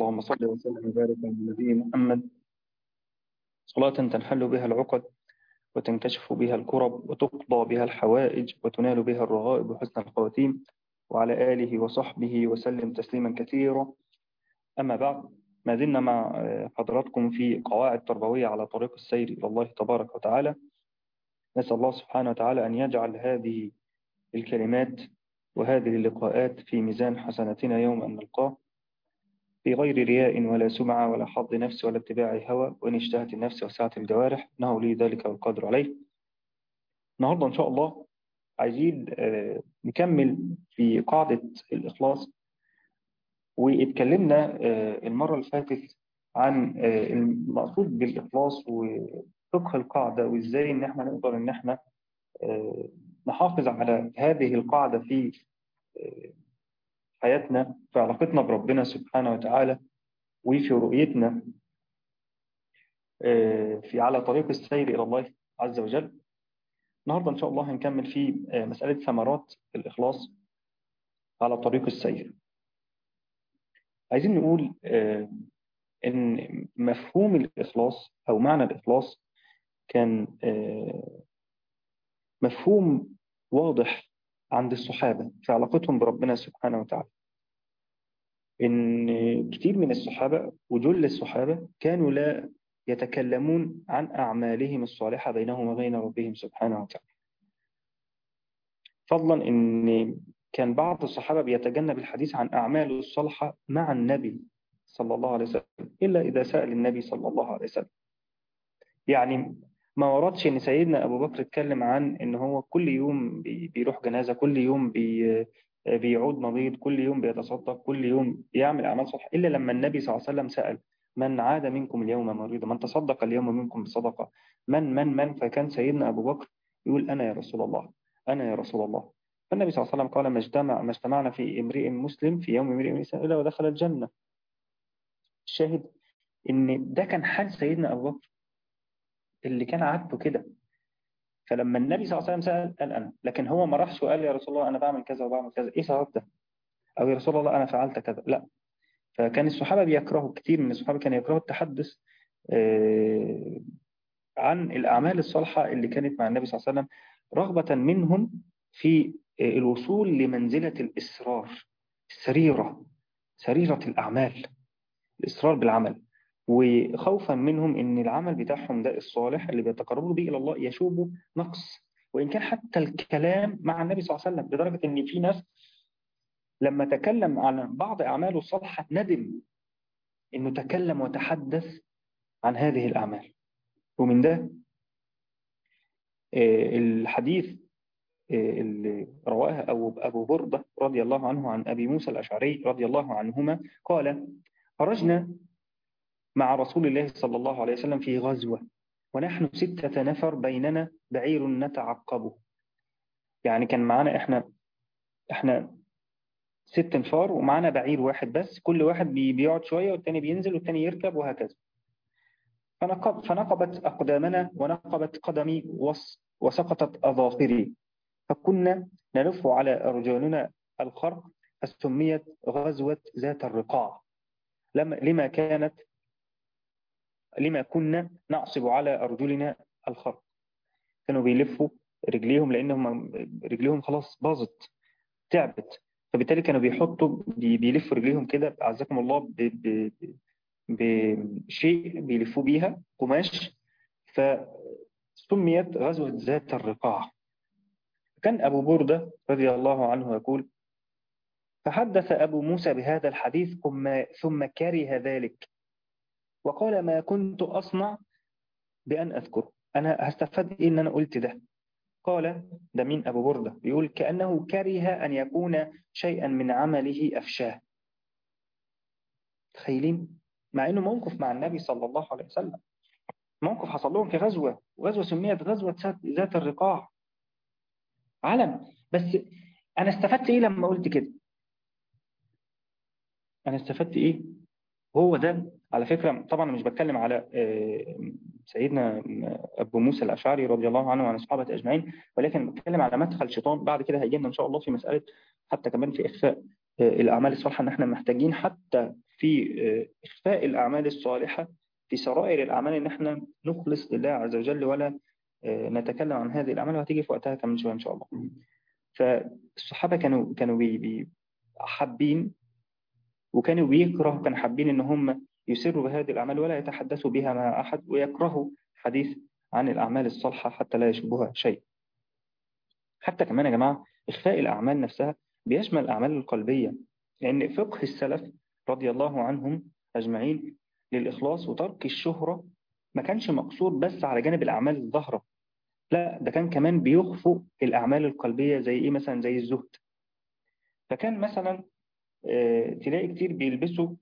اللهم صل وسلم وبارك على النبي محمد صلاة تنحل بها العقد وتنكشف بها الكرب وتقضى بها الحوائج وتنال بها الرغائب وحسن الخواتيم وعلى آله وصحبه وسلم تسليما كثيرا أما بعد ما زلنا مع حضراتكم في قواعد تربوية على طريق السير إلى الله تبارك وتعالى نسأل الله سبحانه وتعالى أن يجعل هذه الكلمات وهذه اللقاءات في ميزان حسناتنا يوم أن نلقاه في غير رياء ولا سمعة ولا حظ نفس ولا اتباع هوى وإن اشتهت النفس وسعة الجوارح إنه لي ذلك والقدر عليه النهاردة إن شاء الله عايزين نكمل في قاعدة الإخلاص واتكلمنا المرة اللي فاتت عن المقصود بالإخلاص وفقه القاعدة وإزاي إن احنا نقدر إن احنا نحافظ على هذه القاعدة في حياتنا في علاقتنا بربنا سبحانه وتعالى وفي رؤيتنا في على طريق السير إلى الله عز وجل النهاردة إن شاء الله هنكمل في مسألة ثمرات الإخلاص على طريق السير عايزين نقول إن مفهوم الإخلاص أو معنى الإخلاص كان مفهوم واضح عند الصحابة في علاقتهم بربنا سبحانه وتعالى إن كتير من الصحابة وجل الصحابة كانوا لا يتكلمون عن أعمالهم الصالحة بينهم وبين ربهم سبحانه وتعالى فضلا إن كان بعض الصحابة بيتجنب الحديث عن أعماله الصالحة مع النبي صلى الله عليه وسلم إلا إذا سأل النبي صلى الله عليه وسلم يعني ما وردش ان سيدنا ابو بكر اتكلم عن ان هو كل يوم بيروح جنازه كل يوم بي بيعود مريض كل يوم بيتصدق كل يوم بيعمل اعمال صالحه الا لما النبي صلى الله عليه وسلم سال من عاد منكم اليوم مريضا من تصدق اليوم منكم بصدقه من من من فكان سيدنا ابو بكر يقول انا يا رسول الله انا يا رسول الله فالنبي صلى الله عليه وسلم قال ما اجتمع ما اجتمعنا في امرئ مسلم في يوم امرئ مسلم الا ودخل الجنه الشاهد ان ده كان حال سيدنا ابو بكر اللي كان عادته كده فلما النبي صلى الله عليه وسلم سأل قال أنا لكن هو ما راحش وقال يا رسول الله أنا بعمل كذا وبعمل كذا إيه سبب ده أو يا رسول الله أنا فعلت كذا لا فكان الصحابة بيكرهوا كتير من الصحابة كانوا يكرهوا التحدث عن الأعمال الصالحة اللي كانت مع النبي صلى الله عليه وسلم رغبة منهم في الوصول لمنزلة الإسرار السريرة سريرة الأعمال الإصرار بالعمل وخوفا منهم ان العمل بتاعهم ده الصالح اللي بيتقربوا به الى الله يشوبه نقص وان كان حتى الكلام مع النبي صلى الله عليه وسلم لدرجه ان في ناس لما تكلم عن بعض اعماله الصالحه ندم انه تكلم وتحدث عن هذه الاعمال ومن ده الحديث اللي رواه أبو, أبو بردة رضي الله عنه عن أبي موسى الأشعري رضي الله عنهما قال خرجنا مع رسول الله صلى الله عليه وسلم في غزوة ونحن ستة نفر بيننا بعير نتعقبه يعني كان معانا احنا احنا ست نفار ومعانا بعير واحد بس كل واحد بيقعد شوية والتاني بينزل والتاني يركب وهكذا فنقب فنقبت أقدامنا ونقبت قدمي وسقطت أظافري فكنا نلف على أرجلنا الخرق فسميت غزوة ذات الرقاع لما لما كانت لما كنا نعصب على أرجلنا الخرق كانوا بيلفوا رجليهم لأنهم رجليهم خلاص باظت تعبت فبالتالي كانوا بيحطوا بيلفوا رجليهم كده أعزكم الله بشيء بيلفوا بيها قماش فسميت غزوة ذات الرقاع كان أبو بردة رضي الله عنه يقول فحدث أبو موسى بهذا الحديث ثم كره ذلك وقال ما كنت أصنع بأن أذكر أنا هستفاد إيه إن أنا قلت ده قال ده مين أبو بردة بيقول كأنه كره أن يكون شيئا من عمله أفشاه تخيلين مع أنه موقف مع النبي صلى الله عليه وسلم موقف حصل لهم في غزوة وغزوة سميت غزوة ذات الرقاع علم بس أنا استفدت إيه لما قلت كده أنا استفدت إيه هو ده على فكرة طبعا مش بتكلم على سيدنا أبو موسى الأشعري رضي الله عنه وعن الصحابة أجمعين ولكن بتكلم على مدخل شيطان بعد كده هيجي لنا إن شاء الله في مسألة حتى كمان في إخفاء الأعمال الصالحة إن إحنا محتاجين حتى في إخفاء الأعمال الصالحة في سرائر الأعمال إن إحنا نخلص لله عز وجل ولا نتكلم عن هذه الأعمال وهتيجي في وقتها كمان شوية إن شاء الله فالصحابة كانوا كانوا بي بي حابين وكانوا بيكرهوا كانوا حابين إن هم يسروا بهذه الأعمال ولا يتحدثوا بها مع أحد ويكرهوا حديث عن الأعمال الصالحة حتى لا يشبهها شيء حتى كمان يا جماعة إخفاء الأعمال نفسها بيشمل الأعمال القلبية لأن فقه السلف رضي الله عنهم أجمعين للإخلاص وترك الشهرة ما كانش مقصود بس على جانب الأعمال الظاهرة لا ده كان كمان بيخفوا الأعمال القلبية زي إيه مثلا زي الزهد فكان مثلا تلاقي كتير بيلبسوا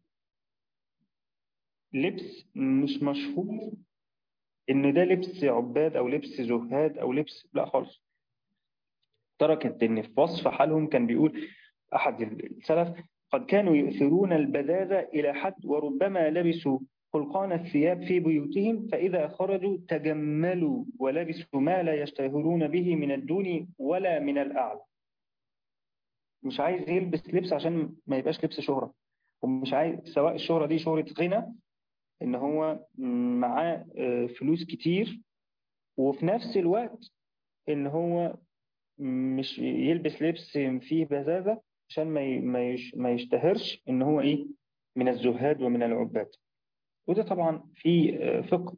لبس مش مشهور إن ده لبس عباد أو لبس زهاد أو لبس لا خالص تركت إن في وصف حالهم كان بيقول أحد السلف قد كانوا يؤثرون البذاذة إلى حد وربما لبسوا خلقان الثياب في بيوتهم فإذا خرجوا تجملوا ولبسوا ما لا يشتهرون به من الدون ولا من الأعلى مش عايز يلبس لبس عشان ما يبقاش لبس شهرة ومش عايز سواء الشهرة دي شهرة غنى إن هو معاه فلوس كتير وفي نفس الوقت إن هو مش يلبس لبس فيه بذاذة عشان ما ما يشتهرش إن هو إيه من الزهاد ومن العباد وده طبعا في فقه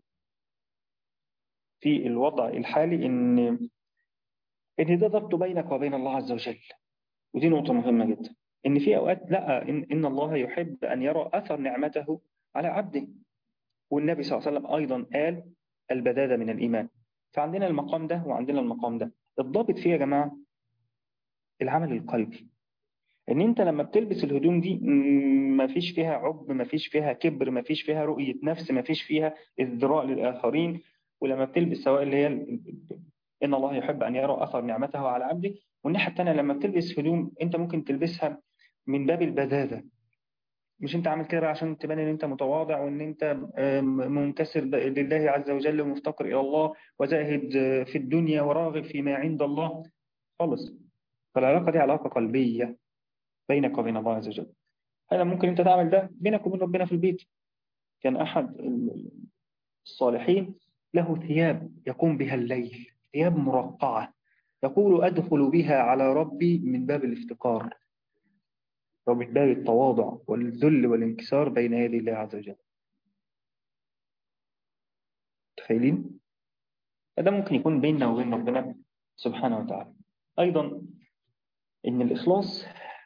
في الوضع الحالي إن إن ده ضبط بينك وبين الله عز وجل ودي نقطة مهمة جدا إن في أوقات لا إن, إن الله يحب أن يرى أثر نعمته على عبده والنبي صلى الله عليه وسلم أيضا قال البدادة من الإيمان فعندنا المقام ده وعندنا المقام ده الضابط فيه يا جماعة العمل القلبي ان انت لما بتلبس الهدوم دي ما فيش فيها عب ما فيش فيها كبر ما فيش فيها رؤية نفس ما فيش فيها ازدراء للآخرين ولما بتلبس سواء اللي هي ان الله يحب ان يرى اثر نعمته على عبده والناحية الثانية لما بتلبس هدوم انت ممكن تلبسها من باب البذاذة مش انت عامل كده بقى عشان تبان ان انت متواضع وان انت منكسر لله عز وجل ومفتقر الى الله وزاهد في الدنيا وراغب فيما عند الله خالص فالعلاقة دي علاقة قلبية بينك وبين الله عز وجل هذا ممكن انت تعمل ده بينك وبين ربنا في البيت كان احد الصالحين له ثياب يقوم بها الليل ثياب مرقعة يقول أدخل بها على ربي من باب الافتقار ومن باب التواضع والذل والانكسار بين يدي الله عز وجل تخيلين؟ هذا ممكن يكون بيننا وبين ربنا سبحانه وتعالى أيضا إن الإخلاص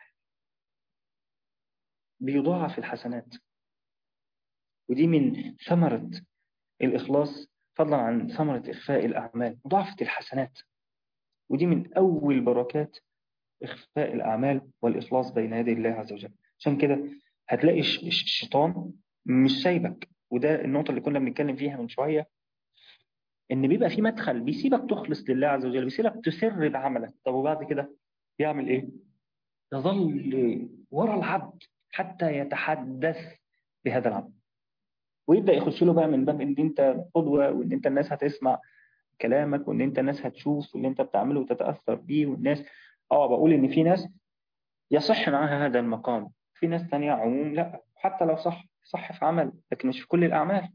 بيضاعف الحسنات ودي من ثمرة الإخلاص فضلا عن ثمرة إخفاء الأعمال مضاعفة الحسنات ودي من أول بركات إخفاء الأعمال والإخلاص بين يدي الله عز وجل عشان كده هتلاقي الشيطان مش سايبك وده النقطة اللي كنا بنتكلم فيها من شوية إن بيبقى في مدخل بيسيبك تخلص لله عز وجل بيسيبك تسر بعملك طب وبعد كده يعمل إيه؟ يظل ورا العبد حتى يتحدث بهذا العمل ويبدأ يخش له بقى من باب إن أنت قدوة وإن أنت الناس هتسمع كلامك وإن أنت الناس هتشوف اللي أنت بتعمله وتتأثر بيه والناس اه بقول ان في ناس يصح معها هذا المقام في ناس تانية عموم لا حتى لو صح صح في عمل لكن مش في كل الأعمال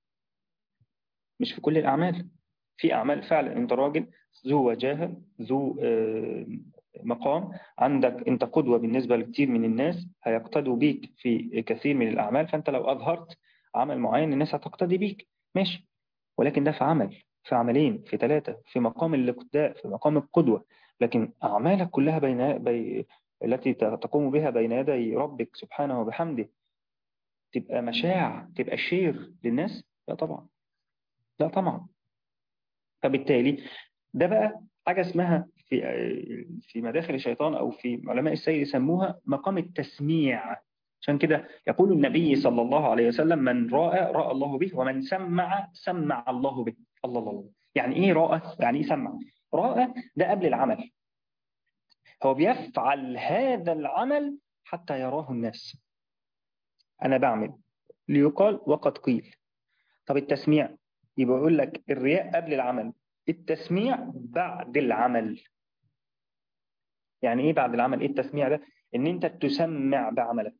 مش في كل الأعمال في أعمال فعلا أنت راجل ذو وجاهة ذو مقام عندك أنت قدوة بالنسبة لكثير من الناس هيقتدوا بيك في كثير من الأعمال فأنت لو أظهرت عمل معين الناس هتقتدي بيك ماشي ولكن ده في عمل في عملين في ثلاثة في مقام الاقتداء في مقام القدوة لكن أعمالك كلها بين بي... التي تقوم بها بين يدي ربك سبحانه وبحمده تبقى مشاع تبقى شير للناس لا طبعا لا طبعا فبالتالي ده بقى حاجة اسمها في في مداخل الشيطان أو في علماء السير يسموها مقام التسميع عشان كده يقول النبي صلى الله عليه وسلم من رأى رأى الله به ومن سمع سمع الله به الله الله يعني ايه رأى يعني ايه سمع رأى ده قبل العمل هو بيفعل هذا العمل حتى يراه الناس أنا بعمل ليقال وقد قيل طب التسميع يبقى يقول لك الرياء قبل العمل التسميع بعد العمل يعني ايه بعد العمل ايه التسميع ده ان انت تسمع بعملك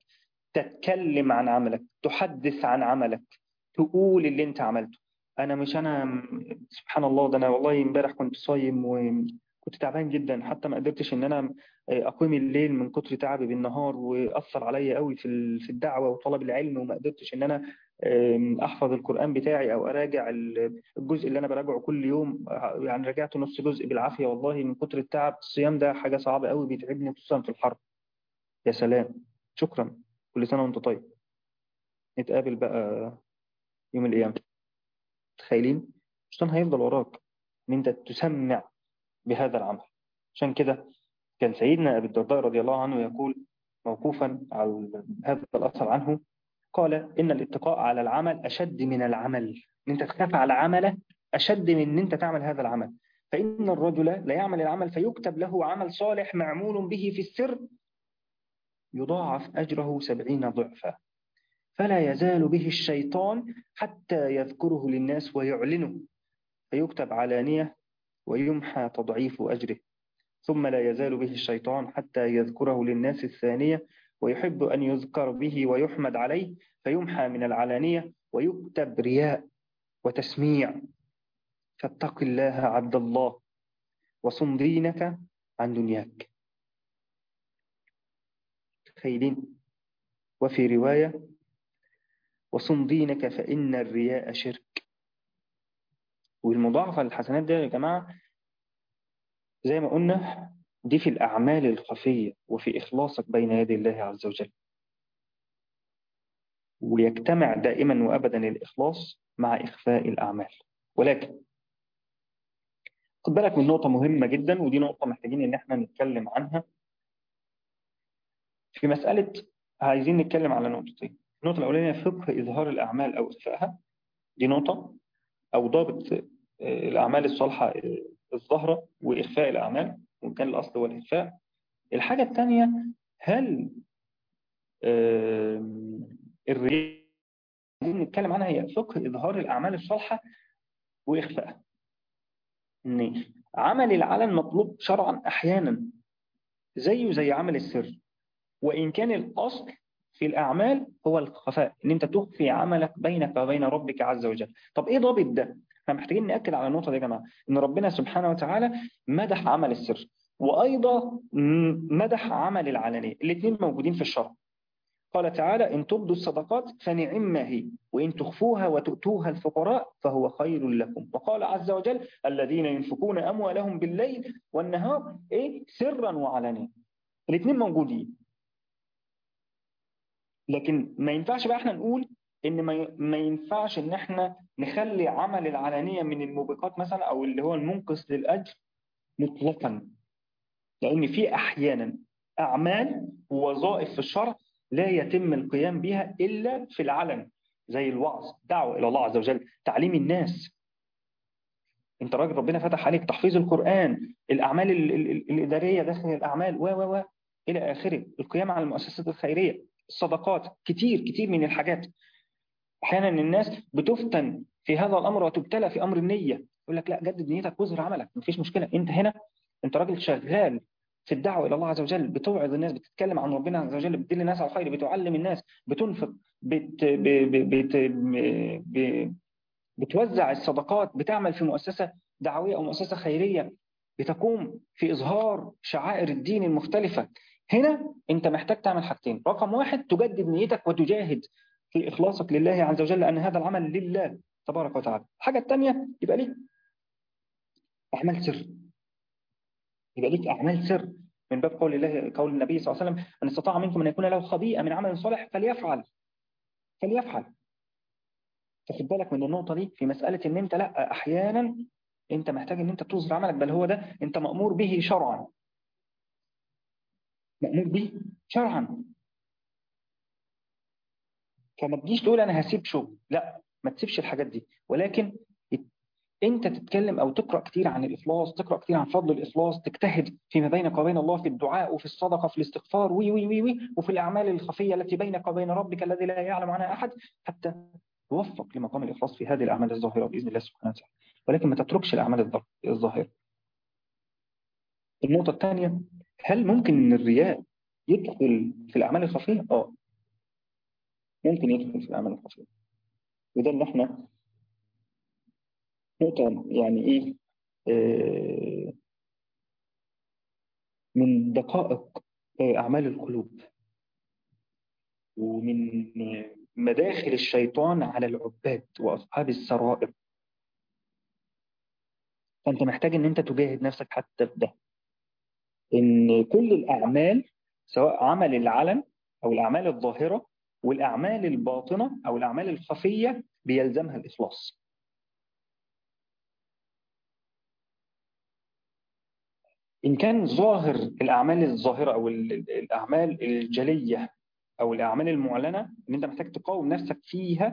تتكلم عن عملك تحدث عن عملك تقول اللي انت عملته انا مش انا سبحان الله ده انا والله امبارح كنت صايم وكنت تعبان جدا حتى ما قدرتش ان انا اقيم الليل من كتر تعبي بالنهار واثر عليا قوي في في الدعوه وطلب العلم وما قدرتش ان انا احفظ القران بتاعي او اراجع الجزء اللي انا براجعه كل يوم يعني رجعت نص جزء بالعافيه والله من كتر التعب الصيام ده حاجه صعبه قوي بيتعبني خصوصا في الحر يا سلام شكرا كل سنه وانت طيب نتقابل بقى يوم القيامه متخيلين الشيطان هيفضل وراك ان انت تسمع بهذا العمل عشان كده كان سيدنا ابي الدرداء رضي الله عنه يقول موقوفا على هذا الاثر عنه قال ان الاتقاء على العمل اشد من العمل ان انت تخاف على عمله اشد من ان انت تعمل هذا العمل فان الرجل لا يعمل العمل فيكتب له عمل صالح معمول به في السر يضاعف اجره سبعين ضعفا فلا يزال به الشيطان حتى يذكره للناس ويعلنه فيكتب علانية ويمحى تضعيف أجره ثم لا يزال به الشيطان حتى يذكره للناس الثانية ويحب أن يذكر به ويحمد عليه فيمحى من العلانية ويكتب رياء وتسميع فاتق الله عبد الله وصم دينك عن دنياك تخيلين وفي رواية وصم دينك فإن الرياء شرك والمضاعفة للحسنات دي يا جماعة زي ما قلنا دي في الأعمال الخفية وفي إخلاصك بين يدي الله عز وجل ويجتمع دائما وأبدا الإخلاص مع إخفاء الأعمال ولكن خد بالك من نقطة مهمة جدا ودي نقطة محتاجين إن احنا نتكلم عنها في مسألة عايزين نتكلم على نقطتين النقطة الأولانية فقه إظهار الأعمال أو إخفائها دي نقطة أو ضابط الأعمال الصالحة الظاهرة وإخفاء الأعمال وإن كان الأصل هو الإخفاء الحاجة الثانية هل الرياء عايزين نتكلم عنها هي فقه إظهار الأعمال الصالحة وإخفائها إن عمل العلن مطلوب شرعا أحيانا زيه زي عمل السر وإن كان الأصل في الأعمال هو الخفاء إن أنت تخفي عملك بينك وبين ربك عز وجل طب إيه ضابط ده؟ احنا محتاجين نأكد على النقطة دي يا جماعة إن ربنا سبحانه وتعالى مدح عمل السر وأيضا مدح عمل العلانية الاثنين موجودين في الشرع قال تعالى إن تبدوا الصدقات فنعم ما هي وإن تخفوها وتؤتوها الفقراء فهو خير لكم وقال عز وجل الذين ينفقون أموالهم بالليل والنهار إيه سرا وعلانية الاثنين موجودين لكن ما ينفعش بقى احنا نقول ان ما ينفعش ان احنا نخلي عمل العلانية من الموبقات مثلا او اللي هو المنقص للأجر مطلقا لان في احيانا اعمال ووظائف في الشرع لا يتم القيام بها الا في العلن زي الوعظ دعوة الى الله عز وجل تعليم الناس انت راجل ربنا فتح عليك تحفيظ القرآن الاعمال الادارية داخل الاعمال و و و الى اخره القيام على المؤسسات الخيرية الصدقات كتير كتير من الحاجات احيانا الناس بتفتن في هذا الامر وتبتلى في امر النيه يقول لك لا جدد نيتك واظهر عملك مفيش مشكله انت هنا انت راجل شغال في الدعوه الى الله عز وجل بتوعظ الناس بتتكلم عن ربنا عز وجل بتدل الناس على الخير بتعلم الناس بتنفق بت بت بت بتوزع الصدقات بتعمل في مؤسسه دعويه او مؤسسه خيريه بتقوم في اظهار شعائر الدين المختلفه هنا انت محتاج تعمل حاجتين رقم واحد تجدد نيتك وتجاهد في إخلاصك لله عز وجل أن هذا العمل لله تبارك وتعالى الحاجة الثانية يبقى ليك أعمال سر يبقى ليك أعمال سر من باب قول الله قول النبي صلى الله عليه وسلم أن استطاع منكم أن يكون له خبيئة من عمل صالح فليفعل فليفعل تاخد بالك من النقطة دي في مسألة إن أنت لا أحيانا أنت محتاج إن أنت تظهر عملك بل هو ده أنت مأمور به شرعا مأمور به شرعا فما تجيش تقول انا هسيب شغل لا ما تسيبش الحاجات دي ولكن انت تتكلم او تقرا كتير عن الاخلاص تقرا كتير عن فضل الاخلاص تجتهد فيما بينك وبين الله في الدعاء وفي الصدقه في الاستغفار وي وي وي, وي وفي الاعمال الخفيه التي بينك وبين ربك الذي لا يعلم عنها احد حتى توفق لمقام الاخلاص في هذه الاعمال الظاهره باذن الله سبحانه وتعالى ولكن ما تتركش الاعمال الظاهره النقطه الثانيه هل ممكن ان الرياء يدخل في الاعمال الخفيه اه ممكن يدخل في الأعمال الخفية وده اللي احنا نقطة يعني إيه آه من دقائق أعمال القلوب ومن مداخل الشيطان على العباد وأصحاب السرائر فأنت محتاج إن أنت تجاهد نفسك حتى في ده إن كل الأعمال سواء عمل العلن أو الأعمال الظاهرة والأعمال الباطنة أو الأعمال الخفية بيلزمها الإخلاص إن كان ظاهر الأعمال الظاهرة أو الأعمال الجلية أو الأعمال المعلنة إن أنت محتاج تقاوم نفسك فيها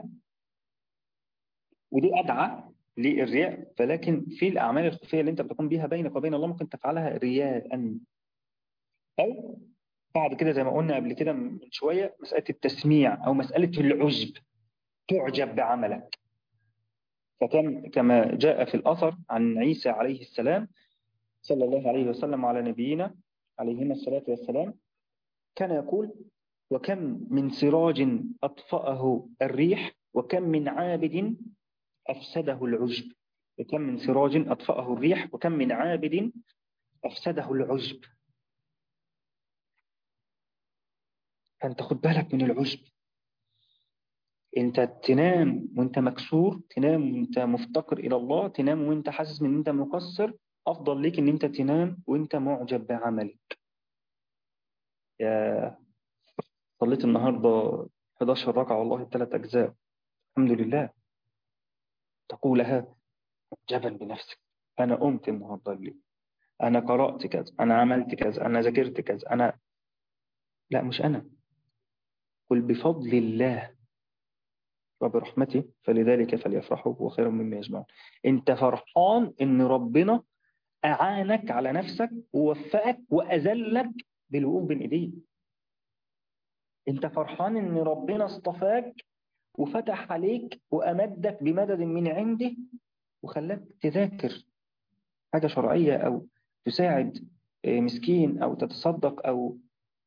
ودي أدعى للرياء فلكن في الأعمال الخفية اللي أنت بتقوم بيها بينك وبين الله ممكن تفعلها رياء أو بعد كده زي ما قلنا قبل كده من شوية مسألة التسميع أو مسألة العجب تعجب بعملك فكان كما جاء في الأثر عن عيسى عليه السلام صلى الله عليه وسلم على نبينا عليهما الصلاة والسلام كان يقول وكم من سراج أطفأه الريح وكم من عابد أفسده العجب وكم من سراج أطفأه الريح وكم من عابد أفسده العجب فأنت خد بالك من العجب انت تنام وانت مكسور تنام وانت مفتقر الى الله تنام وانت حاسس ان انت مقصر افضل ليك ان انت تنام وانت معجب بعملك يا صليت النهارده 11 ركعه والله ثلاث اجزاء الحمد لله تقولها معجبا بنفسك انا قمت النهارده الليل انا قرات كذا انا عملت كذا انا ذاكرت كذا انا لا مش انا قل بفضل الله وبرحمته فلذلك فليفرحوا هو خير مما يجمعون انت فرحان ان ربنا اعانك على نفسك ووفقك واذلك بالوقوف بين ايديه انت فرحان ان ربنا اصطفاك وفتح عليك وامدك بمدد من عنده وخلاك تذاكر حاجه شرعيه او تساعد مسكين او تتصدق او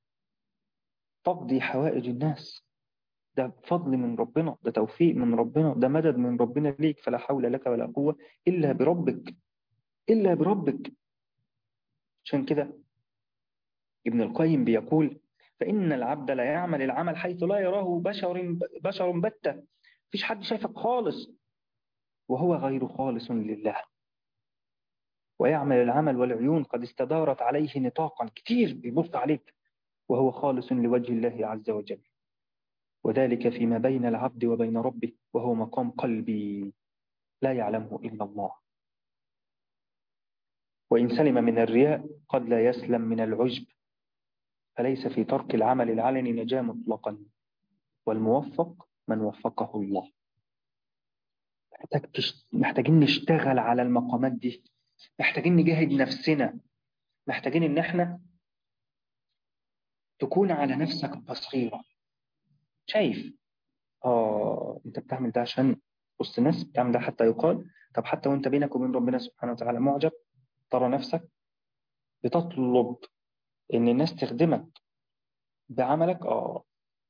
تقضي حوائج الناس ده فضل من ربنا ده توفيق من ربنا ده مدد من ربنا ليك فلا حول لك ولا قوة إلا بربك إلا بربك عشان كده ابن القيم بيقول فإن العبد لا يعمل العمل حيث لا يراه بشر بشر بتة مفيش حد شايفك خالص وهو غير خالص لله ويعمل العمل والعيون قد استدارت عليه نطاقا كتير بيبص عليك وهو خالص لوجه الله عز وجل وذلك فيما بين العبد وبين ربه وهو مقام قلبي لا يعلمه إلا الله وإن سلم من الرياء قد لا يسلم من العجب فليس في ترك العمل العلني نجاة مطلقا والموفق من وفقه الله محتاجين نشتغل على المقامات دي محتاجين نجاهد نفسنا محتاجين ان احنا تكون على نفسك بصيرة شايف اه انت بتعمل ده عشان وسط الناس بتعمل ده حتى يقال طب حتى وانت بينك وبين ربنا سبحانه وتعالى معجب ترى نفسك بتطلب ان الناس تخدمك بعملك اه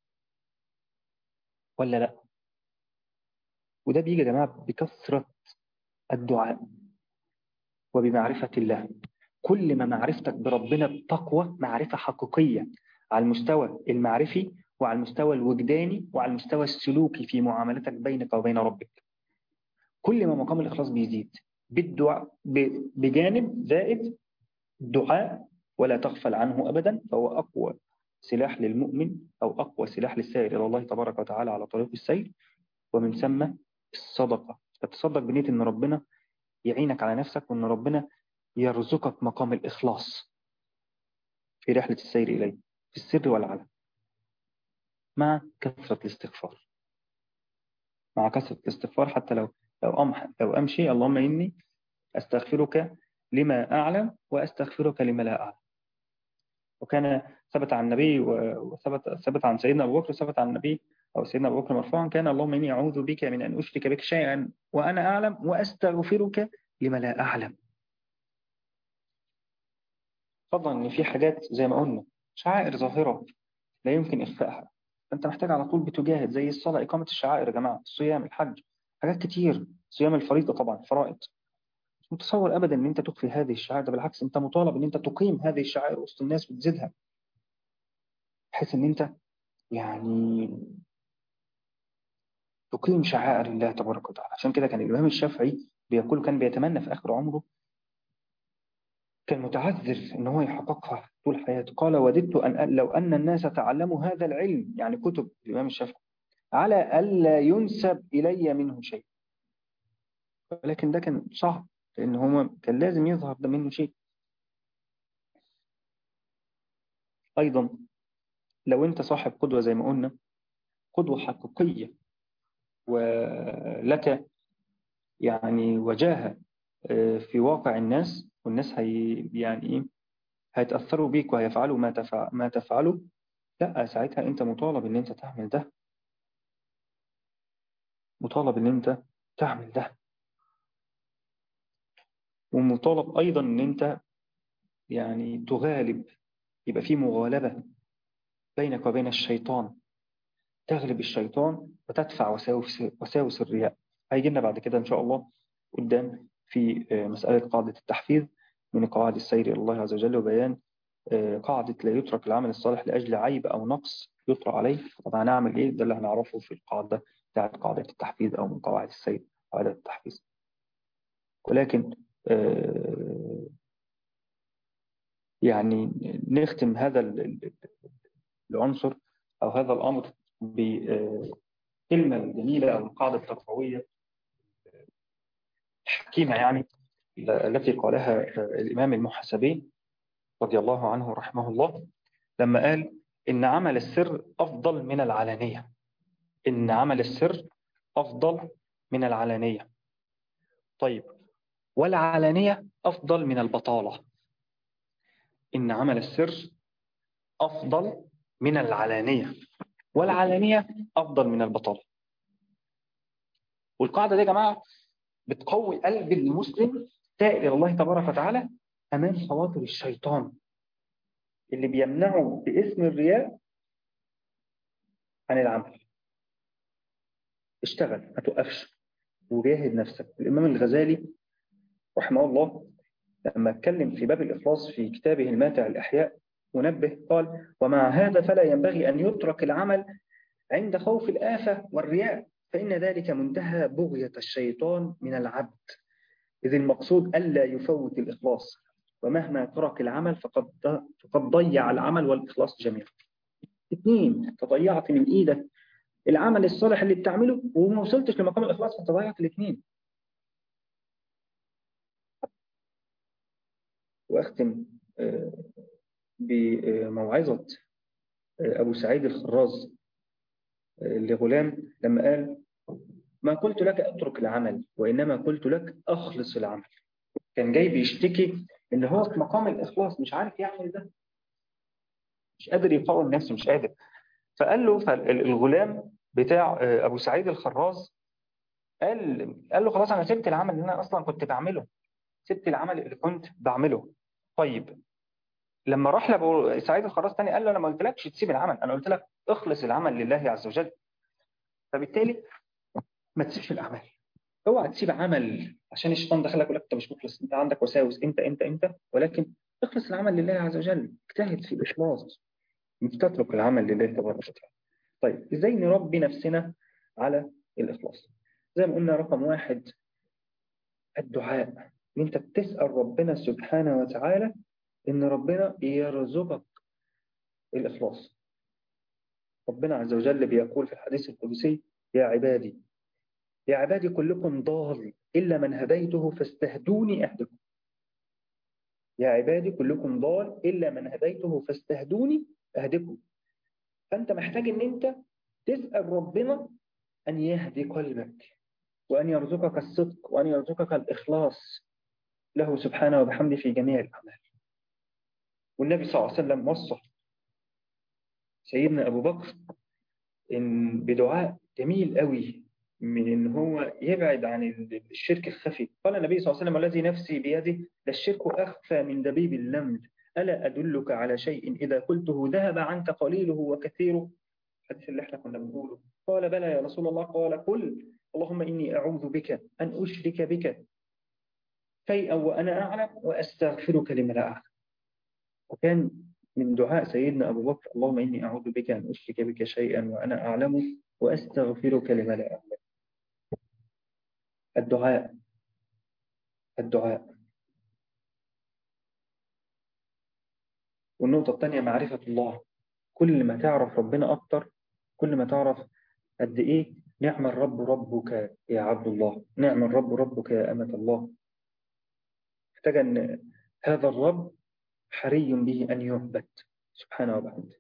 ولا لا وده بيجي يا جماعة بكثرة الدعاء وبمعرفة الله كل ما معرفتك بربنا بتقوى معرفة حقيقية على المستوى المعرفي وعلى المستوى الوجداني وعلى المستوى السلوكي في معاملتك بينك وبين ربك كل ما مقام الإخلاص بيزيد بالدعاء بجانب زائد الدعاء ولا تغفل عنه أبدا فهو أقوى سلاح للمؤمن أو أقوى سلاح للسائر إلى الله تبارك وتعالى على طريق السير ومن ثم الصدقة تتصدق بنية أن ربنا يعينك على نفسك وأن ربنا يرزقك مقام الإخلاص في رحلة السير إليه في السر والعلن مع كثرة الاستغفار مع كثرة الاستغفار حتى لو لو أم لو أمشي اللهم إني أستغفرك لما أعلم وأستغفرك لما لا أعلم وكان ثبت عن النبي وثبت ثبت عن سيدنا أبو بكر ثبت عن النبي أو سيدنا أبو بكر مرفوعا كان اللهم إني أعوذ بك من أن أشرك بك شيئا وأنا أعلم وأستغفرك لما لا أعلم فضلا إن في حاجات زي ما قلنا شعائر ظاهرة لا يمكن إخفائها أنت محتاج على طول بتجاهد زي الصلاة إقامة الشعائر يا جماعة الصيام الحج حاجات كتير صيام الفريضة طبعا فرائض مش متصور أبدا أن أنت تخفي هذه الشعائر ده بالعكس أنت مطالب أن أنت تقيم هذه الشعائر وسط الناس وتزيدها بحيث أن أنت يعني تقيم شعائر الله تبارك وتعالى عشان كده كان الإمام الشافعي بيقول كان بيتمنى في آخر عمره كان متعذر ان هو يحققها طول حياته قال وددت أن لو أن الناس تعلموا هذا العلم يعني كتب الإمام الشافعي على ألا ينسب إلي منه شيء ولكن ده كان صعب لأن هو كان لازم يظهر ده منه شيء أيضا لو أنت صاحب قدوة زي ما قلنا قدوة حقيقية ولك يعني وجاهة في واقع الناس والناس هي يعني ايه هيتأثروا بيك وهيفعلوا ما تفع ما تفعله لا ساعتها انت مطالب ان انت تعمل ده مطالب ان انت تعمل ده ومطالب ايضا ان انت يعني تغالب يبقى في مغالبة بينك وبين الشيطان تغلب الشيطان وتدفع وساوس, وساوس الرياء هيجي لنا بعد كده ان شاء الله قدام في مسألة قاعدة التحفيظ من قواعد السير إلى الله عز وجل وبيان قاعدة لا يترك العمل الصالح لأجل عيب أو نقص يطرأ عليه طبعا هنعمل إيه ده اللي هنعرفه في القاعدة بتاعت قاعدة التحفيظ أو من قواعد السير قاعدة التحفيظ ولكن يعني نختم هذا العنصر أو هذا الأمر بكلمة جميلة أو القاعدة التربوية الحكيمة يعني التي قالها الإمام المحاسبي رضي الله عنه رحمه الله لما قال إن عمل السر أفضل من العلانية إن عمل السر أفضل من العلانية طيب والعلانية أفضل من البطالة إن عمل السر أفضل من العلانية والعلانية أفضل من البطالة والقاعدة دي يا جماعة بتقوي قلب المسلم تائب إلى الله تبارك وتعالى أمام خواطر الشيطان اللي بيمنعه باسم الرياء عن العمل اشتغل ما توقفش وجاهد نفسك الإمام الغزالي رحمه الله لما اتكلم في باب الإخلاص في كتابه الماتع الأحياء منبه قال ومع هذا فلا ينبغي أن يترك العمل عند خوف الآفة والرياء فإن ذلك منتهى بغية الشيطان من العبد إذ المقصود ألا يفوت الإخلاص ومهما ترك العمل فقد فقد ضيع العمل والإخلاص جميعا. اثنين تضيعت من إيدك العمل الصالح اللي بتعمله وما وصلتش لمقام الإخلاص فانت ضيعت الاثنين. وأختم بموعظة أبو سعيد الخراز لغلام لما قال ما قلت لك اترك العمل وإنما قلت لك أخلص العمل كان جاي بيشتكي إن هو في مقام الإخلاص مش عارف يعمل ده مش قادر يقاوم نفسه مش قادر فقال له فالغلام بتاع أبو سعيد الخراز قال قال له خلاص أنا سبت العمل اللي أنا أصلا كنت بعمله سبت العمل اللي كنت بعمله طيب لما راح لابو سعيد الخراز تاني قال له انا ما قلتلكش تسيب العمل انا قلت لك اخلص العمل لله عز وجل فبالتالي ما تسيبش الاعمال اوعى تسيب عمل عشان الشيطان دخلك يقول لك انت مش مخلص انت عندك وساوس انت انت انت ولكن اخلص العمل لله عز وجل اجتهد في الاخلاص مش تترك العمل لله تبارك وتعالى طيب ازاي نربي نفسنا على الاخلاص زي ما قلنا رقم واحد الدعاء ان انت بتسال ربنا سبحانه وتعالى ان ربنا يرزقك الاخلاص ربنا عز وجل بيقول في الحديث القدسي يا عبادي يا عبادي كلكم ضال إلا من هديته فاستهدوني أهدكم يا عبادي كلكم ضال إلا من هديته فاستهدوني أهدكم فأنت محتاج أن أنت تسأل ربنا أن يهدي قلبك وأن يرزقك الصدق وأن يرزقك الإخلاص له سبحانه وبحمده في جميع الأعمال والنبي صلى الله عليه وسلم وصى سيدنا أبو بكر إن بدعاء جميل قوي من إن هو يبعد عن الشرك الخفي قال النبي صلى الله عليه وسلم الذي نفسي بيده للشرك أخفى من دبيب النمل ألا أدلك على شيء إذا قلته ذهب عنك قليله وكثيره الحديث اللي احنا كنا بنقوله قال بلى يا رسول الله قال قل اللهم إني أعوذ بك أن أشرك بك شيئا وأنا أعلم وأستغفرك لما لا أعلم وكان من دعاء سيدنا أبو بكر اللهم إني أعوذ بك أن أشرك بك شيئا وأنا أعلم وأستغفرك لما لا أعلم الدعاء الدعاء والنقطة الثانية معرفة الله كل ما تعرف ربنا أكتر كل ما تعرف قد إيه نعم الرب ربك يا عبد الله نعم الرب ربك يا أمة الله محتاج أن هذا الرب حري به أن يعبد سبحانه وبحمده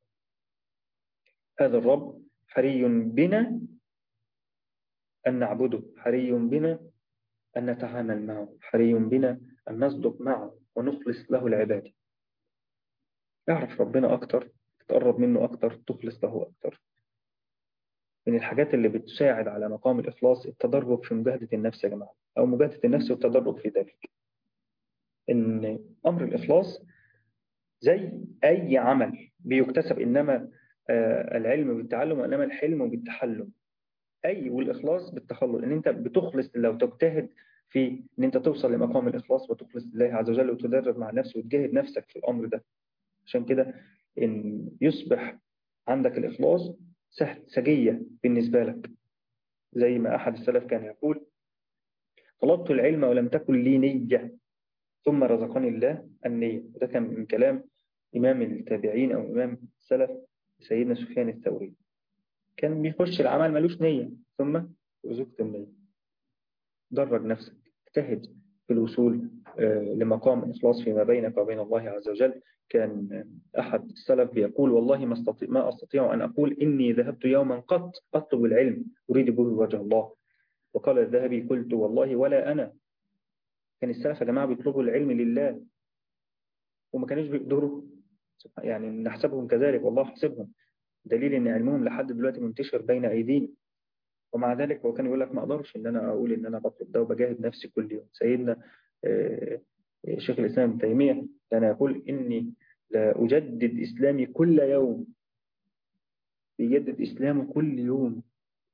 هذا الرب حري بنا أن نعبده حري بنا أن نتعامل معه حري بنا أن نصدق معه ونخلص له العبادة اعرف ربنا أكتر تقرب منه أكتر تخلص له أكتر من الحاجات اللي بتساعد على مقام الإخلاص التدرج في مجاهدة النفس يا جماعة أو مجاهدة النفس والتدرج في ذلك إن أمر الإخلاص زي أي عمل بيكتسب إنما العلم بالتعلم وإنما الحلم بالتحلم أي والإخلاص بالتخلص إن أنت بتخلص لو تجتهد في إن أنت توصل لمقام الإخلاص وتخلص لله عز وجل وتدرب مع النفس وتجاهد نفسك في الأمر ده عشان كده إن يصبح عندك الإخلاص سجية بالنسبة لك زي ما أحد السلف كان يقول طلبت العلم ولم تكن لي نية ثم رزقني الله النية وده كان من كلام إمام التابعين أو إمام السلف سيدنا سفيان الثوري كان بيخش العمل ملوش نية ثم رزقت النية درج نفسك اجتهد في الوصول لمقام الإخلاص فيما بينك وبين الله عز وجل كان أحد السلف بيقول والله ما أستطيع, ما أستطيع أن أقول إني ذهبت يوما قط أطلب العلم أريد به وجه الله وقال الذهبي قلت والله ولا أنا كان السلف يا جماعة بيطلبوا العلم لله وما كانوش بيقدروا يعني نحسبهم كذلك والله حسبهم دليل ان علمهم لحد دلوقتي منتشر بين ايدينا ومع ذلك هو كان يقول لك ما اقدرش ان انا اقول ان انا بطلب ده وبجاهد نفسي كل يوم سيدنا شيخ الاسلام ابن تيميه كان يقول اني لا اجدد اسلامي كل يوم بيجدد اسلامه كل يوم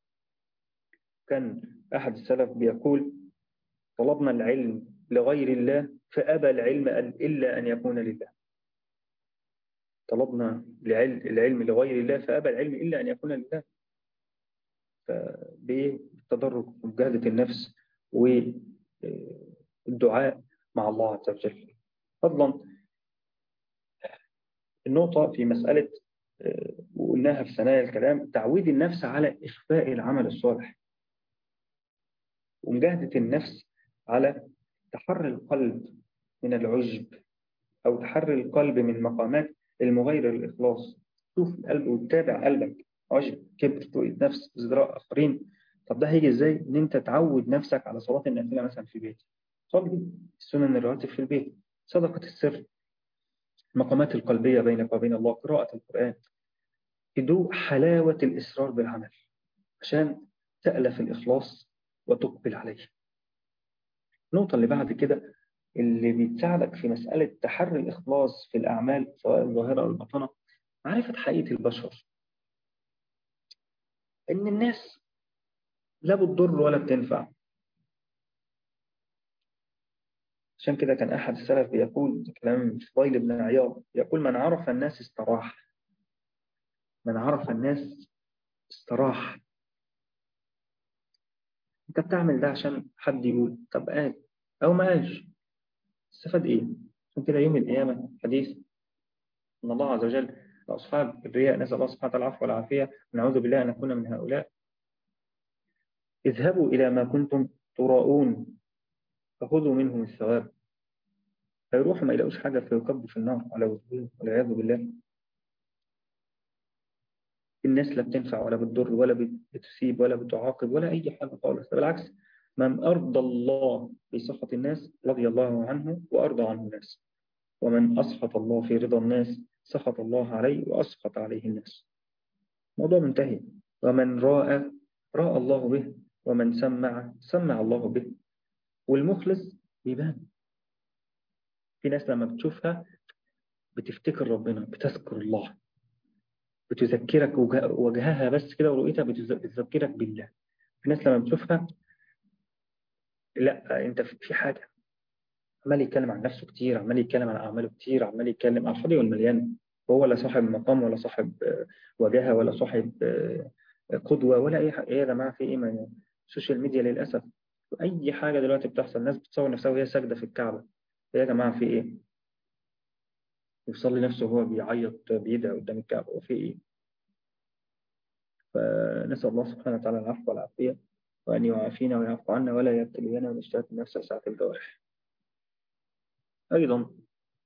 كان احد السلف بيقول طلبنا العلم لغير الله فابى العلم الا ان يكون لله طلبنا العلم لغير الله فأبى العلم إلا أن يكون لله بالتدرج ومجاهدة النفس والدعاء مع الله عز وجل فضلا النقطة في مسألة وقلناها في ثنايا الكلام تعويد النفس على إخفاء العمل الصالح ومجاهدة النفس على تحرر القلب من العجب أو تحرر القلب من مقامات المغير للإخلاص شوف القلب وتابع قلبك عجب كبر طويل نفس ازدراء آخرين طب ده هيجي ازاي ان انت تعود نفسك على صلاة النافلة مثلا في البيت صلي السنن الرواتب في البيت صدقة السر المقامات القلبية بينك وبين الله قراءة القرآن هدوء حلاوة الإصرار بالعمل عشان تألف الإخلاص وتقبل عليه النقطة اللي بعد كده اللي بتساعدك في مسألة تحري الإخلاص في الأعمال سواء الظاهرة أو الباطنة معرفة حقيقة البشر إن الناس لا بتضر ولا بتنفع عشان كده كان أحد السلف بيقول كلام فضيل بن عياض يقول من عرف الناس استراح من عرف الناس استراح انت بتعمل ده عشان حد يقول طب قال او ما قالش استفاد ايه عشان كده يوم القيامة حديث ان الله عز وجل لأصحاب الرياء نسأل الله سبحانه وتعالى العفو والعافية ونعوذ بالله أن نكون من هؤلاء اذهبوا إلى ما كنتم تراؤون فخذوا منهم الثواب فيروحوا ما يلاقوش حاجة فيكبوا في النار على وجوههم والعياذ بالله الناس لا بتنفع ولا بتضر ولا بتسيب ولا بتعاقب ولا أي حاجة خالص بالعكس من أرضى الله بسخط الناس رضي الله عنه وأرضى عنه الناس ومن أسخط الله في رضا الناس سخط الله عليه وأسخط عليه الناس موضوع منتهي ومن راى راى الله به ومن سمع سمع الله به والمخلص بيبان في ناس لما بتشوفها بتفتكر ربنا بتذكر الله بتذكرك وجهها بس كده ورؤيتها بتذكرك بالله في ناس لما بتشوفها لا انت في حاجة عمال يتكلم عن نفسه كتير عمال يتكلم عن أعماله كتير عمال يتكلم عن الفاضي والمليان هو لا صاحب مقام ولا صاحب وجاهة ولا صاحب قدوة ولا أي حاجة إيه يا جماعة في إيه ما السوشيال ميديا للأسف أي حاجة دلوقتي بتحصل الناس بتصور نفسها وهي ساجدة في الكعبة إيه يا جماعة في إيه يصلي نفسه وهو بيعيط بيدعي قدام الكعبة وفي إيه فنسأل الله سبحانه وتعالى العفو والعافية وأن يعافينا ويعفو عنا ولا يبتلينا ونشتات النفس ساعة الجوارح أيضا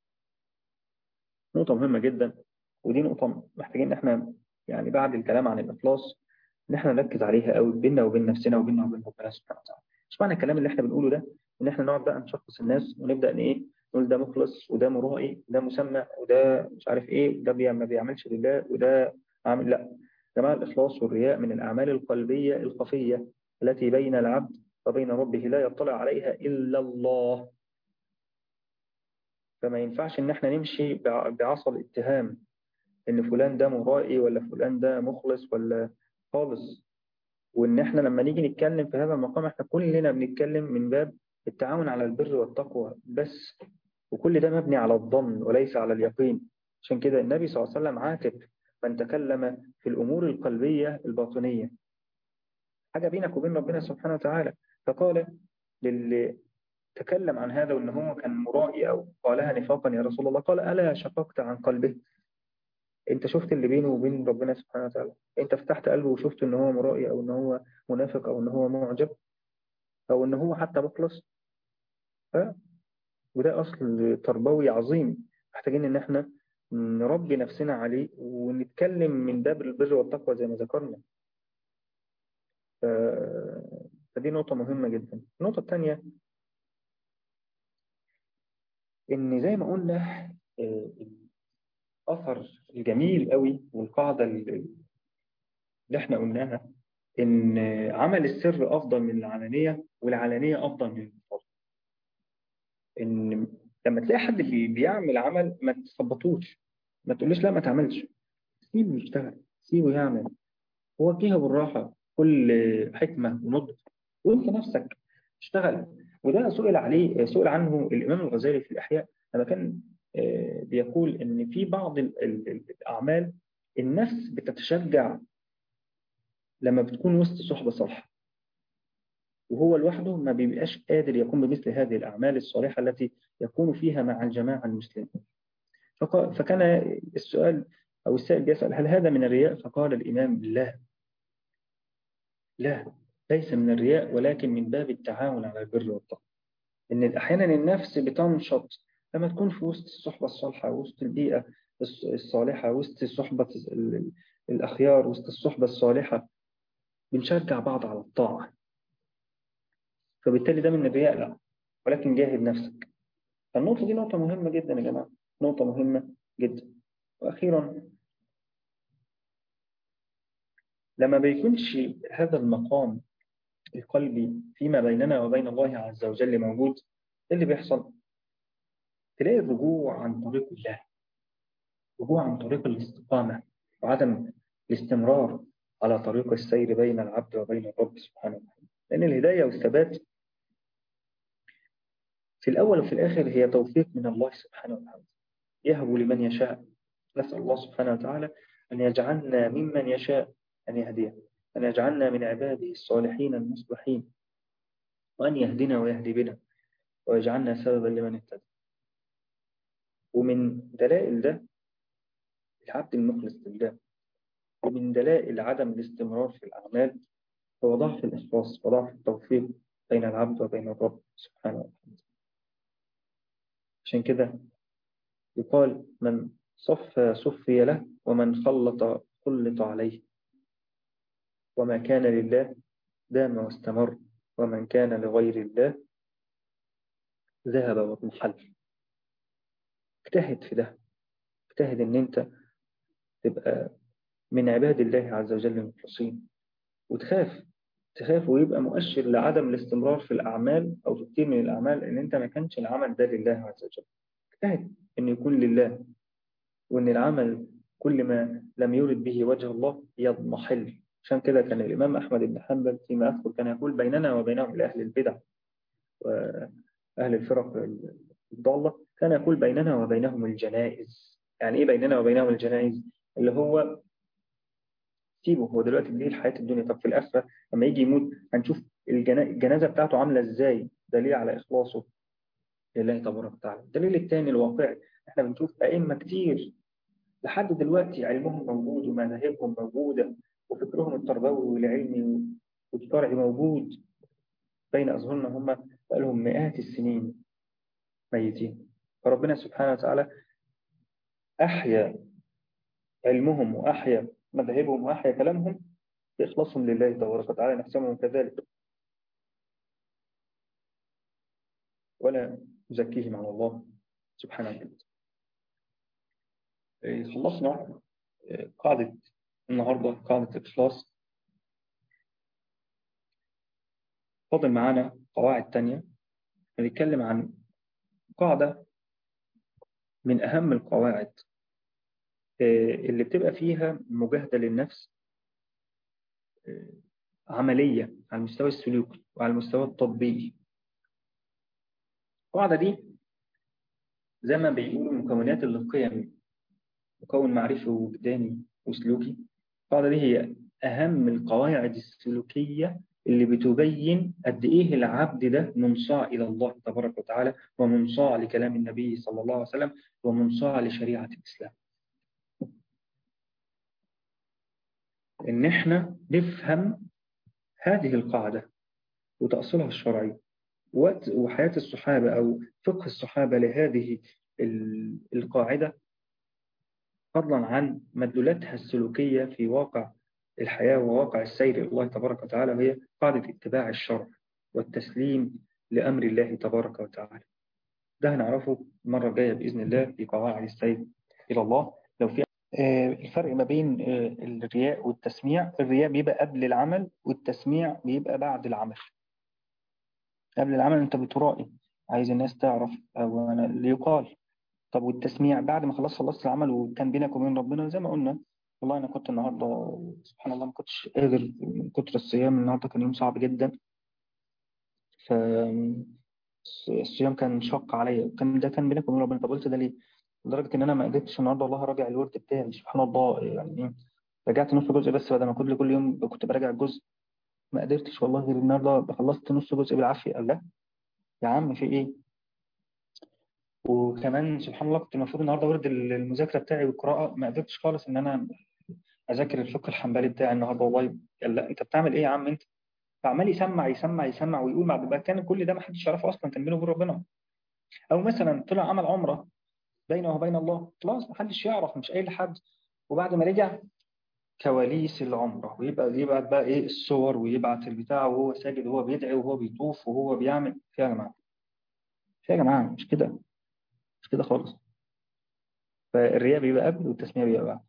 نقطة مهمة جدا ودي نقطة محتاجين إن إحنا يعني بعد الكلام عن الإخلاص إن إحنا نركز عليها قوي بيننا وبين نفسنا وبيننا وبين ربنا سبحانه وتعالى مش معنى الكلام اللي إحنا بنقوله ده إن إحنا نقعد بقى نشخص الناس ونبدأ إن إيه نقول ده مخلص وده مرائي وده مسمى وده مش عارف إيه وده ما بيعملش لله وده عامل لا جماعة الإخلاص والرياء من الأعمال القلبية الخفية التي بين العبد وبين ربه لا يطلع عليها إلا الله فما ينفعش ان احنا نمشي بعصا الاتهام ان فلان ده مرائي ولا فلان ده مخلص ولا خالص وان احنا لما نيجي نتكلم في هذا المقام احنا كلنا بنتكلم من باب التعاون على البر والتقوى بس وكل ده مبني على الظن وليس على اليقين عشان كده النبي صلى الله عليه وسلم عاتب من تكلم في الأمور القلبية الباطنية حاجة بينك وبين ربنا سبحانه وتعالى فقال للي تكلم عن هذا وان هو كان مرائي او قالها نفاقا يا رسول الله قال الا شققت عن قلبه انت شفت اللي بينه وبين ربنا سبحانه وتعالى انت فتحت قلبه وشفت ان هو مرائي او ان هو منافق او ان هو معجب او ان هو حتى مخلص ف وده اصل تربوي عظيم محتاجين ان احنا نربي نفسنا عليه ونتكلم من باب البر والتقوى زي ما ذكرنا ف... فدي نقطة مهمة جدا النقطة الثانية ان زي ما قلنا الاثر الجميل قوي والقاعده اللي احنا قلناها ان عمل السر افضل من العلانيه والعلانيه افضل من الانفراد ان لما تلاقي حد بيعمل عمل ما تثبطوش ما تقوليش لا ما تعملش سيبه يشتغل سيبه يعمل هو فيها بالراحه كل حكمه ونضج وانت نفسك اشتغل وده سئل عليه سئل عنه الإمام الغزالي في الإحياء لما كان بيقول إن في بعض الأعمال النفس بتتشجع لما بتكون وسط صحبة صالحة وهو لوحده ما بيبقاش قادر يقوم بمثل هذه الأعمال الصالحة التي يكون فيها مع الجماعة المسلمين فكان السؤال أو السائل بيسأل هل هذا من الرياء فقال الإمام لا لا ليس من الرياء ولكن من باب التعاون على البر والتقوى إن أحيانا النفس بتنشط لما تكون في وسط الصحبة الصالحة وسط البيئة الصالحة وسط صحبة الأخيار وسط الصحبة الصالحة بنشجع بعض على الطاعة فبالتالي ده من الرياء لا ولكن جاهد نفسك فالنقطة دي نقطة مهمة جدا يا جماعة نقطة مهمة جدا وأخيرا لما بيكونش هذا المقام القلبي فيما بيننا وبين الله عز وجل موجود ايه اللي بيحصل تلاقي الرجوع عن طريق الله رجوع عن طريق الاستقامة وعدم الاستمرار على طريق السير بين العبد وبين الرب سبحانه وتعالى لأن الهداية والثبات في الأول وفي الآخر هي توفيق من الله سبحانه وتعالى يهب لمن يشاء نسأل الله سبحانه وتعالى أن يجعلنا ممن يشاء أن يهديه أن يجعلنا من عباده الصالحين المصلحين وأن يهدنا ويهدي بنا ويجعلنا سببا لمن اهتدى ومن دلائل ده العبد المخلص لله ومن دلائل عدم الاستمرار في الأعمال هو ضعف الإخلاص وضعف التوفيق بين العبد وبين الرب سبحانه وتعالى عشان كده يقال من صفى صفي له ومن خلط خلط عليه وما كان لله دام واستمر ومن كان لغير الله ذهب واضمحل اجتهد في ده اجتهد ان انت تبقى من عباد الله عز وجل المخلصين وتخاف تخاف ويبقى مؤشر لعدم الاستمرار في الأعمال أو في كتير من الأعمال إن أنت ما كانش العمل ده لله عز وجل اجتهد إن يكون لله وإن العمل كل ما لم يرد به وجه الله يضمحل عشان كده كان الإمام أحمد بن حنبل فيما أذكر كان يقول بيننا وبينهم لأهل البدع وأهل الفرق الضالة كان يقول بيننا وبينهم الجنائز يعني إيه بيننا وبينهم الجنائز اللي هو سيبه هو دلوقتي دي الحياة الدنيا طب في الآخرة لما يجي يموت هنشوف الجنازة بتاعته عاملة إزاي دليل على إخلاصه لله تبارك وتعالى الدليل الثاني الواقعي احنا بنشوف أئمة كتير لحد دلوقتي علمهم موجود ومذاهبهم موجودة وفكرهم التربوي والعلمي والشرعي موجود بين أظهرنا هم بقالهم مئات السنين ميتين فربنا سبحانه وتعالى أحيا علمهم وأحيا مذاهبهم وأحيا كلامهم بإخلاصهم لله تبارك وتعالى نحسبهم كذلك ولا نزكيهم على الله سبحانه وتعالى خلصنا قاعدة النهاردة قاعدة الإخلاص فاضل معانا قواعد تانية هنتكلم عن قاعدة من أهم القواعد اللي بتبقى فيها مجاهدة للنفس عملية على المستوى السلوكي وعلى المستوى التطبيقي القاعدة دي زي ما بيقولوا مكونات القيم مكون معرفي ووجداني وسلوكي القاعدة دي هي أهم القواعد السلوكية اللي بتبين قد إيه العبد ده منصاع إلى الله تبارك وتعالى ومنصاع لكلام النبي صلى الله عليه وسلم ومنصاع لشريعة الإسلام إن إحنا نفهم هذه القاعدة وتأصيلها الشرعي وحياة الصحابة أو فقه الصحابة لهذه القاعدة فضلا عن مدلولاتها السلوكية في واقع الحياة وواقع السير إلى الله تبارك وتعالى وهي قاعدة اتباع الشرع والتسليم لأمر الله تبارك وتعالى ده هنعرفه المرة الجاية بإذن الله في قواعد السير إلى الله لو في الفرق ما بين الرياء والتسميع الرياء بيبقى قبل العمل والتسميع بيبقى بعد العمل قبل العمل انت بترائي عايز الناس تعرف او انا اللي يقال طب والتسميع بعد ما خلاص خلصت العمل وكان بينك وبين ربنا زي ما قلنا والله انا كنت النهارده سبحان الله ما كنتش قادر من كتر الصيام النهارده كان يوم صعب جدا ف الصيام كان شق عليا كان ده كان بينك وبين ربنا طب قلت ده ليه؟ لدرجه ان انا ما قدرتش النهارده والله اراجع الورد بتاعي سبحان الله يعني رجعت نص جزء بس بدل ما كل كل يوم كنت براجع الجزء ما قدرتش والله غير النهارده خلصت نص جزء بالعافيه قال لا يا عم في ايه وكمان سبحان الله كنت المفروض النهارده ورد المذاكره بتاعي والقراءه ما قدرتش خالص ان انا اذاكر الفقه الحنبلي بتاعي النهارده والله قال لا انت بتعمل ايه يا عم انت فعمال يسمع يسمع يسمع ويقول بعد بقى كان كل ده ما حدش يعرفه اصلا كان بينه وبين ربنا او مثلا طلع عمل عمره بينه وبين الله خلاص ما حدش يعرف مش قايل لحد وبعد ما رجع كواليس العمرة ويبقى يبعت بقى ايه الصور ويبعت البتاع وهو ساجد وهو بيدعي وهو بيطوف وهو بيعمل يا جماعة يا جماعة مش كده مش كده خالص فالرياء بيبقى قبل والتسمية بيبقى بعد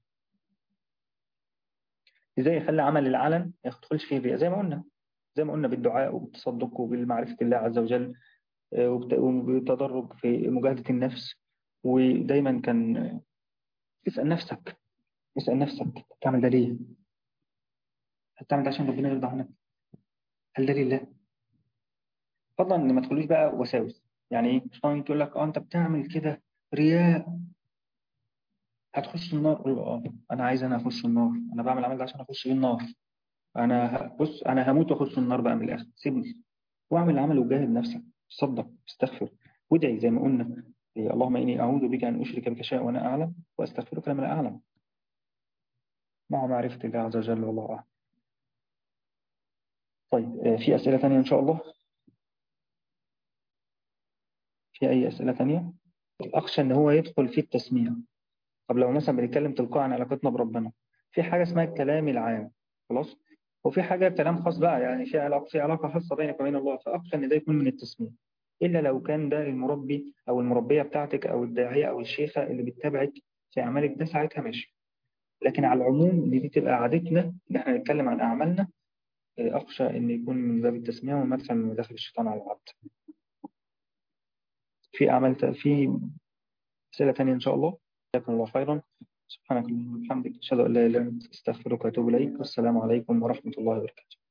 ازاي يخلي عمل العلن ما يدخلش فيه الرياء زي ما قلنا زي ما قلنا بالدعاء وبالتصدق وبالمعرفة الله عز وجل وبالتدرج في مجاهدة النفس ودايما كان اسأل نفسك اسأل نفسك تعمل ده ليه؟ هل تعمل ده عشان ربنا يرضى عنك؟ هل ده لله؟ فضلا ان ما تدخلوش بقى وساوس يعني ايه؟ الشيطان تقول لك اه انت بتعمل كده رياء هتخش النار قول له اه انا عايز انا اخش النار انا بعمل العمل ده عشان اخش النار انا بص انا هموت واخش النار بقى من الاخر سيبني واعمل العمل وجاهد نفسك صدق استغفر وادعي زي ما قلنا اللهم اني اعوذ بك ان اشرك بك شيئا وانا اعلم واستغفرك لما لا اعلم مع معرفة الله عز وجل والله أعلم طيب في أسئلة ثانية إن شاء الله في أي أسئلة ثانية أخشى إن هو يدخل في التسمية طب لو مثلا بنتكلم تلقاء عن علاقتنا بربنا في حاجة اسمها الكلام العام خلاص وفي حاجة كلام خاص بقى يعني في علاقة في علاقة خاصة بينك وبين الله فأخشى إن ده يكون من التسمية إلا لو كان ده المربي أو المربية بتاعتك أو الداعية أو الشيخة اللي بتتابعك في أعمالك ده ساعتها ماشي لكن على العموم ان دي تبقى عادتنا ان احنا نتكلم عن اعمالنا اخشى ان يكون من باب التسميه ومدخل من مداخل الشيطان على العبد في اعمال في اسئله ثانيه ان شاء الله جزاكم الله خيرا سبحانك اللهم وبحمدك أشهد أن لا إله إلا أنت أستغفرك وأتوب إليك والسلام عليكم ورحمة الله وبركاته